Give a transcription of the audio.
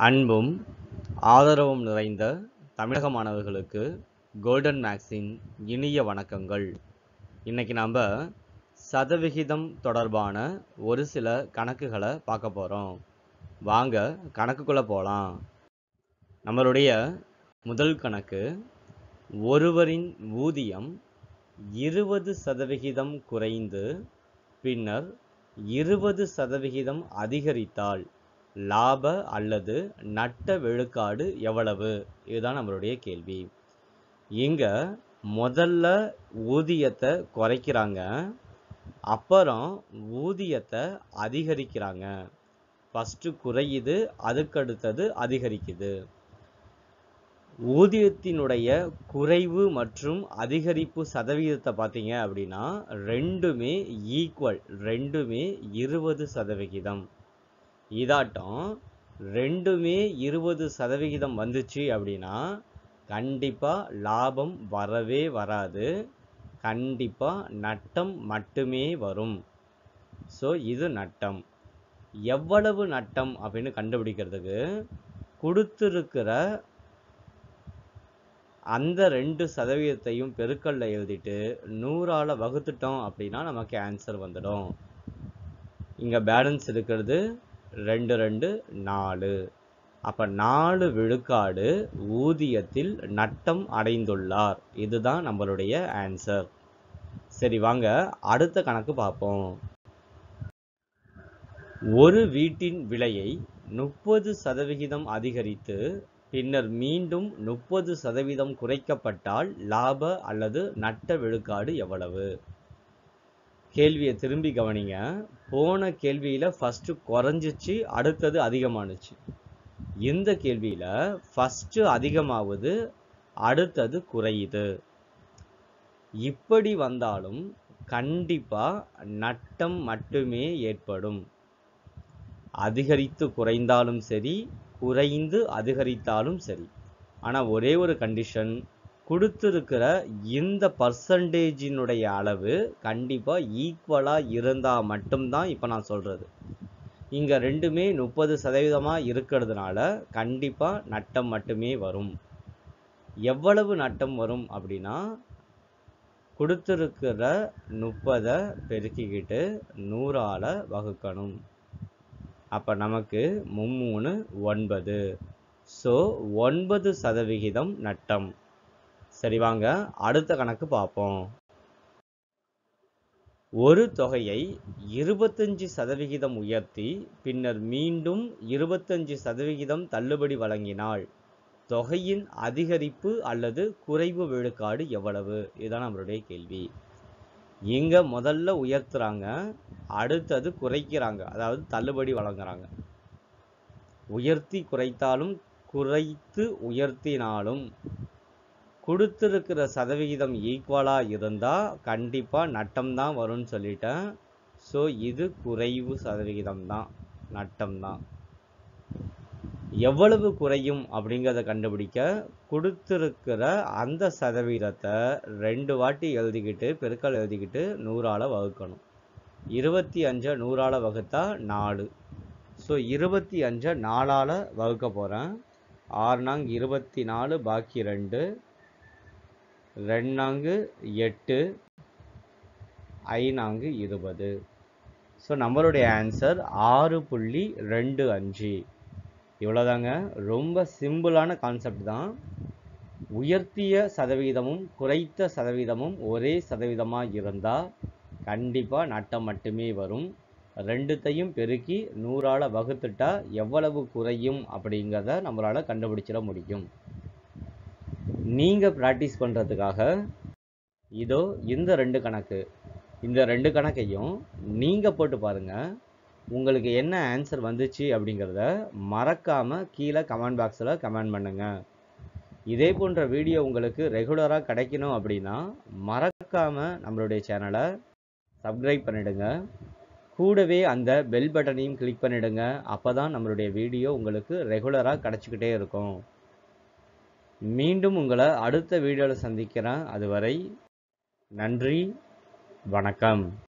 அன்பும் ஆதரவும் நிறைந்த தமிழக மாணவர்களுக்கு கோல்டன் மேக்ஸின் இனிய வணக்கங்கள் இன்னைக்கு நாம் சதவிகிதம் தொடர்பான ஒரு சில கணக்குகளை பார்க்க போகிறோம் வாங்க கணக்குக்குள்ளே போகலாம் நம்மளுடைய முதல் கணக்கு ஒருவரின் ஊதியம் இருபது சதவிகிதம் குறைந்து பின்னர் இருபது சதவிகிதம் அதிகரித்தால் லாப அல்லது நட்ட விழுக்காடு எவ்வளவு இதுதான் நம்மளுடைய கேள்வி இங்க முதல்ல ஊதியத்தை குறைக்கிறாங்க அப்புறம் ஊதியத்தை அதிகரிக்கிறாங்க ஃபஸ்ட்டு குறையுது அதுக்கடுத்தது அதிகரிக்குது ஊதியத்தினுடைய குறைவு மற்றும் அதிகரிப்பு சதவீதத்தை பார்த்தீங்க அப்படின்னா ரெண்டுமே ஈக்குவல் ரெண்டுமே இருபது சதவிகிதம் இதாட்டம் ரெண்டுமே இருபது சதவிகிதம் வந்துச்சு அப்படின்னா கண்டிப்பாக லாபம் வரவே வராது கண்டிப்பாக நட்டம் மட்டுமே வரும் ஸோ இது நட்டம் எவ்வளவு நட்டம் அப்படின்னு கண்டுபிடிக்கிறதுக்கு கொடுத்துருக்கிற அந்த ரெண்டு சதவீதத்தையும் பெருக்கல்ல எழுதிட்டு நூறால் வகுத்துட்டோம் அப்படின்னா நமக்கு ஆன்சர் வந்துடும் இங்கே பேலன்ஸ் இருக்கிறது ரெண்டு ரெண்டு நாலு அப்போ நாலு விழுக்காடு ஊதியத்தில் நட்டம் அடைந்துள்ளார் இதுதான் நம்மளுடைய ஆன்சர் சரி வாங்க அடுத்த கணக்கு பார்ப்போம் ஒரு வீட்டின் விலையை முப்பது சதவிகிதம் அதிகரித்து பின்னர் மீண்டும் முப்பது சதவீதம் குறைக்கப்பட்டால் லாப அல்லது நட்ட விழுக்காடு எவ்வளவு கேள்வியை திரும்பி கவனிங்க போன கேள்வியில் ஃபஸ்ட்டு குறைஞ்சிச்சு அடுத்தது அதிகமானுச்சு இந்த கேள்வியில் ஃபஸ்ட்டு அதிகமாவது அடுத்தது குறையுது இப்படி வந்தாலும் கண்டிப்பாக நட்டம் மட்டுமே ஏற்படும் அதிகரித்து குறைந்தாலும் சரி குறைந்து அதிகரித்தாலும் சரி ஆனால் ஒரே ஒரு கண்டிஷன் கொடுத்துருக்கிற இந்த பர்சன்டேஜினுடைய அளவு கண்டிப்பாக ஈக்குவலாக இருந்தால் மட்டும்தான் இப்போ நான் சொல்கிறது இங்கே ரெண்டுமே முப்பது சதவீதமாக இருக்கிறதுனால கண்டிப்பாக நட்டம் மட்டுமே வரும் எவ்வளவு நட்டம் வரும் அப்படின்னா கொடுத்துருக்கிற முப்பதை பெருக்கிக்கிட்டு நூறால் வகுக்கணும் அப்போ நமக்கு மும்மூணு ஒன்பது ஸோ ஒன்பது சதவிகிதம் நட்டம் சரி வாங்க அடுத்த கணக்கு பார்ப்போம் ஒரு தொகையை இருபத்தஞ்சி சதவிகிதம் உயர்த்தி பின்னர் மீண்டும் இருபத்தஞ்சி சதவிகிதம் தள்ளுபடி வழங்கினால் தொகையின் அதிகரிப்பு அல்லது குறைவு விழுக்காடு எவ்வளவு இதுதான் நம்மளுடைய கேள்வி இங்க முதல்ல உயர்த்துறாங்க அடுத்தது குறைக்கிறாங்க அதாவது தள்ளுபடி வழங்குறாங்க உயர்த்தி குறைத்தாலும் குறைத்து உயர்த்தினாலும் கொடுத்துருக்கிற சதவிகிதம் ஈக்குவலாக இருந்தால் கண்டிப்பாக நட்டம் தான் வரும்னு சொல்லிட்டேன் ஸோ இது குறைவு சதவிகிதம் தான் நட்டம் தான் எவ்வளவு குறையும் அப்படிங்கிறத கண்டுபிடிக்க கொடுத்துருக்கிற அந்த சதவீதத்தை ரெண்டு வாட்டி எழுதிக்கிட்டு பெருக்கல் எழுதிக்கிட்டு நூறால் வகுக்கணும் இருபத்தி அஞ்சை நூறால் வகுத்தா நாலு ஸோ இருபத்தி அஞ்சை நாலால் வகுக்க போகிறேன் ஆறுநாங்க இருபத்தி நாலு பாக்கி ரெண்டு ரெண்டாங்கு எட்டு ஐநாங்கு இருபது ஸோ நம்மளுடைய ஆன்சர் ஆறு புள்ளி ரெண்டு அஞ்சு இவ்வளோதாங்க ரொம்ப சிம்பிளான கான்செப்ட் தான் உயர்த்திய சதவீதமும் குறைத்த சதவீதமும் ஒரே சதவீதமாக இருந்தால் கண்டிப்பாக நட்டம் மட்டுமே வரும் ரெண்டுத்தையும் பெருக்கி நூறால் வகுத்துட்டா எவ்வளவு குறையும் அப்படிங்கிறத நம்மளால் கண்டுபிடிச்சிட முடியும் நீங்கள் ப்ராக்டிஸ் பண்ணுறதுக்காக இதோ இந்த ரெண்டு கணக்கு இந்த ரெண்டு கணக்கையும் நீங்கள் போட்டு பாருங்கள் உங்களுக்கு என்ன ஆன்சர் வந்துச்சு அப்படிங்கிறத மறக்காமல் கீழே கமெண்ட் பாக்ஸில் கமெண்ட் பண்ணுங்கள் இதே போன்ற வீடியோ உங்களுக்கு ரெகுலராக கிடைக்கணும் அப்படின்னா மறக்காமல் நம்மளுடைய சேனலை சப்ஸ்கிரைப் பண்ணிடுங்க கூடவே அந்த பெல் பட்டனையும் கிளிக் பண்ணிடுங்க அப்போ தான் நம்மளுடைய வீடியோ உங்களுக்கு ரெகுலராக கிடச்சிக்கிட்டே இருக்கும் மீண்டும் உங்களை அடுத்த வீடியோவில் சந்திக்கிறேன் அதுவரை நன்றி வணக்கம்